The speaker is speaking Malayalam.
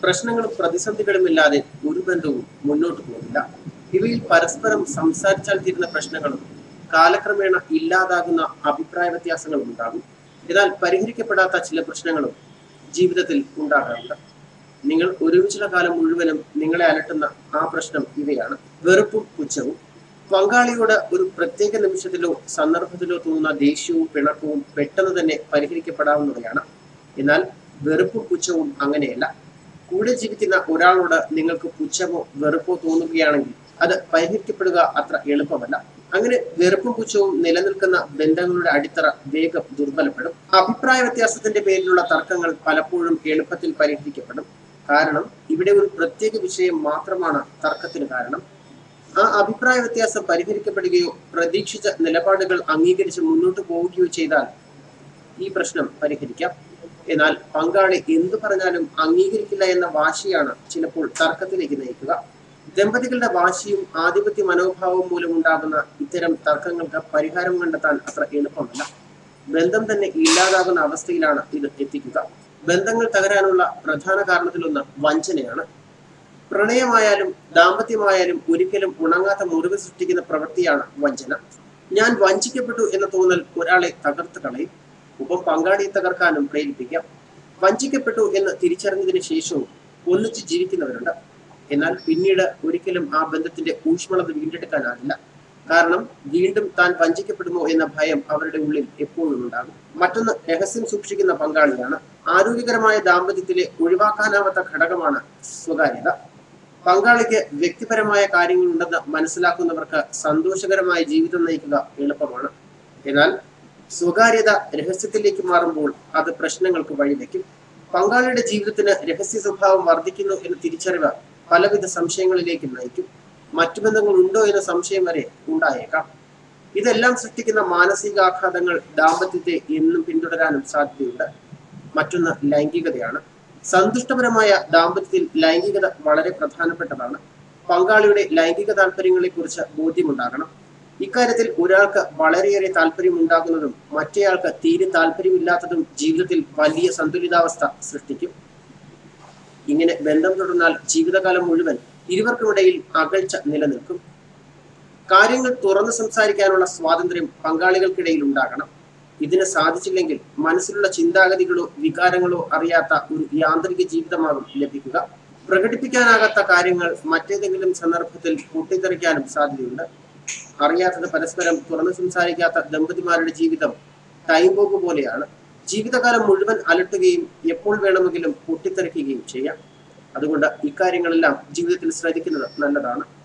പ്രശ്നങ്ങളും പ്രതിസന്ധികളും ഇല്ലാതെ ഒരു ബന്ധവും മുന്നോട്ട് പോകില്ല ഇവയിൽ പരസ്പരം സംസാരിച്ചാൽ തീരുന്ന പ്രശ്നങ്ങളും കാലക്രമേണ ഇല്ലാതാകുന്ന അഭിപ്രായ വ്യത്യാസങ്ങളും ഉണ്ടാകും എന്നാൽ പരിഹരിക്കപ്പെടാത്ത ചില പ്രശ്നങ്ങളും ജീവിതത്തിൽ ഉണ്ടാകാറുണ്ട് നിങ്ങൾ ഒരുമിച്ചുള്ള കാലം മുഴുവനും നിങ്ങളെ അലട്ടുന്ന ആ പ്രശ്നം ഇവയാണ് വെറുപ്പും പുച്ഛവും പങ്കാളിയോട് ഒരു പ്രത്യേക നിമിഷത്തിലോ സന്ദർഭത്തിലോ തോന്നുന്ന ദേഷ്യവും പിണക്കവും പെട്ടെന്ന് തന്നെ പരിഹരിക്കപ്പെടാവുന്നവയാണ് എന്നാൽ വെറുപ്പും പുച്ഛവും അങ്ങനെയല്ല കൂടെ ജീവിക്കുന്ന ഒരാളോട് നിങ്ങൾക്ക് പുച്ഛമോ വെറുപ്പോ തോന്നുകയാണെങ്കിൽ അത് പരിഹരിക്കപ്പെടുക അത്ര എളുപ്പമല്ല അങ്ങനെ വെറുപ്പും പുച്ഛവും നിലനിൽക്കുന്ന ബന്ധങ്ങളുടെ അടിത്തറ വേഗം ദുർബലപ്പെടും അഭിപ്രായ വ്യത്യാസത്തിന്റെ പേരിലുള്ള തർക്കങ്ങൾ പലപ്പോഴും എളുപ്പത്തിൽ പരിഹരിക്കപ്പെടും കാരണം ഇവിടെ ഒരു പ്രത്യേക വിഷയം മാത്രമാണ് തർക്കത്തിന് കാരണം ആ അഭിപ്രായ വ്യത്യാസം പരിഹരിക്കപ്പെടുകയോ പ്രതീക്ഷിച്ച നിലപാടുകൾ അംഗീകരിച്ച് മുന്നോട്ട് പോവുകയോ ചെയ്താൽ ഈ പ്രശ്നം പരിഹരിക്കാം എന്നാൽ പങ്കാളി എന്തു പറഞ്ഞാലും അംഗീകരിക്കില്ല എന്ന വാശിയാണ് ചിലപ്പോൾ തർക്കത്തിലേക്ക് നയിക്കുക ദമ്പതികളുടെ വാശിയും ആധിപത്യ മനോഭാവവും മൂലമുണ്ടാകുന്ന ഇത്തരം തർക്കങ്ങൾക്ക് പരിഹാരം കണ്ടെത്താൻ അത്ര എളുപ്പമല്ല ബന്ധം തന്നെ ഇല്ലാതാകുന്ന അവസ്ഥയിലാണ് ഇത് എത്തിക്കുക ബന്ധങ്ങൾ തകരാനുള്ള പ്രധാന കാരണത്തിലൊന്ന് വഞ്ചനയാണ് പ്രണയമായാലും ദാമ്പത്യമായാലും ഒരിക്കലും ഉണങ്ങാത്ത മുറിവ് സൃഷ്ടിക്കുന്ന പ്രവൃത്തിയാണ് വഞ്ചന ഞാൻ വഞ്ചിക്കപ്പെട്ടു എന്ന തോന്നൽ ഒരാളെ തകർത്ത് കളയും ഒപ്പം പങ്കാളിയെ തകർക്കാനും പ്രേരിപ്പിക്കാം വഞ്ചിക്കപ്പെട്ടു എന്ന് തിരിച്ചറിഞ്ഞതിന് ശേഷവും ഒന്നിച്ച് ജീവിക്കുന്നവരുണ്ട് എന്നാൽ പിന്നീട് ഒരിക്കലും ആ ബന്ധത്തിന്റെ ഊഷ്മളത വീണ്ടെടുക്കാനാകില്ല കാരണം വീണ്ടും താൻ വഞ്ചിക്കപ്പെടുമോ എന്ന ഭയം അവരുടെ ഉള്ളിൽ എപ്പോഴും ഉണ്ടാകും മറ്റൊന്ന് രഹസ്യം സൂക്ഷിക്കുന്ന പങ്കാളിയാണ് ആരോഗ്യകരമായ ദാമ്പത്യത്തിലെ ഒഴിവാക്കാനാവാത്ത ഘടകമാണ് സ്വകാര്യത പങ്കാളിക്ക് വ്യക്തിപരമായ കാര്യങ്ങളുണ്ടെന്ന് മനസ്സിലാക്കുന്നവർക്ക് സന്തോഷകരമായ ജീവിതം നയിക്കുക എളുപ്പമാണ് എന്നാൽ സ്വകാര്യത രഹസ്യത്തിലേക്ക് മാറുമ്പോൾ അത് പ്രശ്നങ്ങൾക്ക് വഴിവെക്കും പങ്കാളിയുടെ ജീവിതത്തിന് രഹസ്യ സ്വഭാവം വർദ്ധിക്കുന്നു എന്ന തിരിച്ചറിവ് പലവിധ സംശയങ്ങളിലേക്ക് നയിക്കും മറ്റു ബന്ധങ്ങൾ ഉണ്ടോ എന്ന സംശയം വരെ ഉണ്ടായേക്കാം ഇതെല്ലാം സൃഷ്ടിക്കുന്ന മാനസികാഘാതങ്ങൾ ദാമ്പത്യത്തെ എന്നും പിന്തുടരാനും സാധ്യതയുണ്ട് മറ്റൊന്ന് ലൈംഗികതയാണ് സന്തുഷ്ടപരമായ ദാമ്പത്യത്തിൽ ലൈംഗികത വളരെ പ്രധാനപ്പെട്ടതാണ് പങ്കാളിയുടെ ലൈംഗിക താല്പര്യങ്ങളെ കുറിച്ച് ബോധ്യമുണ്ടാകണം ഇക്കാര്യത്തിൽ ഒരാൾക്ക് വളരെയേറെ താല്പര്യം ഉണ്ടാകുന്നതും മറ്റേയാൾക്ക് തീരെ താല്പര്യമില്ലാത്തതും ജീവിതത്തിൽ വലിയ സന്തുലിതാവസ്ഥ സൃഷ്ടിക്കും ഇങ്ങനെ ബന്ധം തുടർന്നാൽ ജീവിതകാലം മുഴുവൻ ഇരുവർക്കുമിടയിൽ അകൽച്ച നിലനിൽക്കും കാര്യങ്ങൾ തുറന്നു സംസാരിക്കാനുള്ള സ്വാതന്ത്ര്യം പങ്കാളികൾക്കിടയിൽ ഉണ്ടാകണം ഇതിന് സാധിച്ചില്ലെങ്കിൽ മനസ്സിലുള്ള ചിന്താഗതികളോ വികാരങ്ങളോ അറിയാത്ത ഒരു യാന്ത്രിക ജീവിതമാകും ലഭിക്കുക പ്രകടിപ്പിക്കാനാകാത്ത കാര്യങ്ങൾ മറ്റേതെങ്കിലും സന്ദർഭത്തിൽ പൊട്ടിത്തെറിക്കാനും സാധ്യതയുണ്ട് അറിയാത്തത് പരസ്പരം തുറന്നു സംസാരിക്കാത്ത ദമ്പതിമാരുടെ ജീവിതം ടൈം ബോംബ് പോലെയാണ് ജീവിതകാലം മുഴുവൻ അലട്ടുകയും എപ്പോൾ വേണമെങ്കിലും പൊട്ടിത്തെറിക്കുകയും ചെയ്യാം അതുകൊണ്ട് ഇക്കാര്യങ്ങളെല്ലാം ജീവിതത്തിൽ ശ്രദ്ധിക്കുന്നത് നല്ലതാണ്